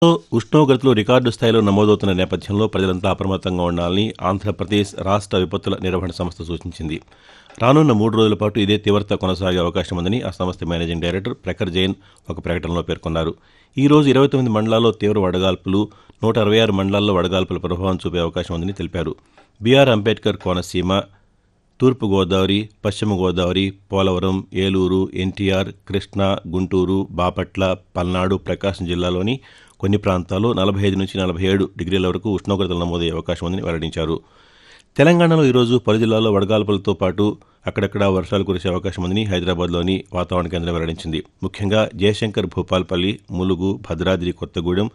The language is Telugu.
ఉష్ణోగ్రతలు రికార్డు స్థాయిలో నమోదవుతున్న నేపథ్యంలో ప్రజలంతా అప్రమత్తంగా ఉండాలని ఆంధ్రప్రదేశ్ రాష్ట్ర విపత్తుల నిర్వహణ సంస్థ సూచించింది రానున్న మూడు రోజుల పాటు ఇదే తీవ్రత కొనసాగే అవకాశం ఉందని ఆ సంస్థ మేనేజింగ్ డైరెక్టర్ ప్రఖర్ జైన్ ఒక ప్రకటనలో పేర్కొన్నారు ఈ రోజు ఇరవై తొమ్మిది మండలాల్లో తీవ్ర వడగాల్పులు నూట అరవై ఆరు మండలాల్లో వడగాల్పుల ప్రభావం చూపే అవకాశం ఉందని తెలిపారు బీఆర్ అంబేద్కర్ కోనసీమ తూర్పు గోదావరి పశ్చిమ గోదావరి పోలవరం ఏలూరు ఎన్టీఆర్ కృష్ణా గుంటూరు బాపట్ల పల్నాడు ప్రకాశం జిల్లాలోని కొన్ని ప్రాంతాల్లో నలభై ఐదు నుంచి నలభై ఏడు డిగ్రీల వరకు ఉష్ణోగ్రతలు నమోదయ్యే అవకాశం ఉందని వెల్లడించారు తెలంగాణలో ఈరోజు పలు జిల్లాల్లో వడగాల్పులతో పాటు అక్కడక్కడ వర్షాలు కురిసే అవకాశం ఉందని హైదరాబాద్లోని వాతావరణ కేంద్రం వెల్లడించింది ముఖ్యంగా జయశంకర్ భూపాల్పల్లి ములుగు భద్రాద్రి కొత్తగూడెం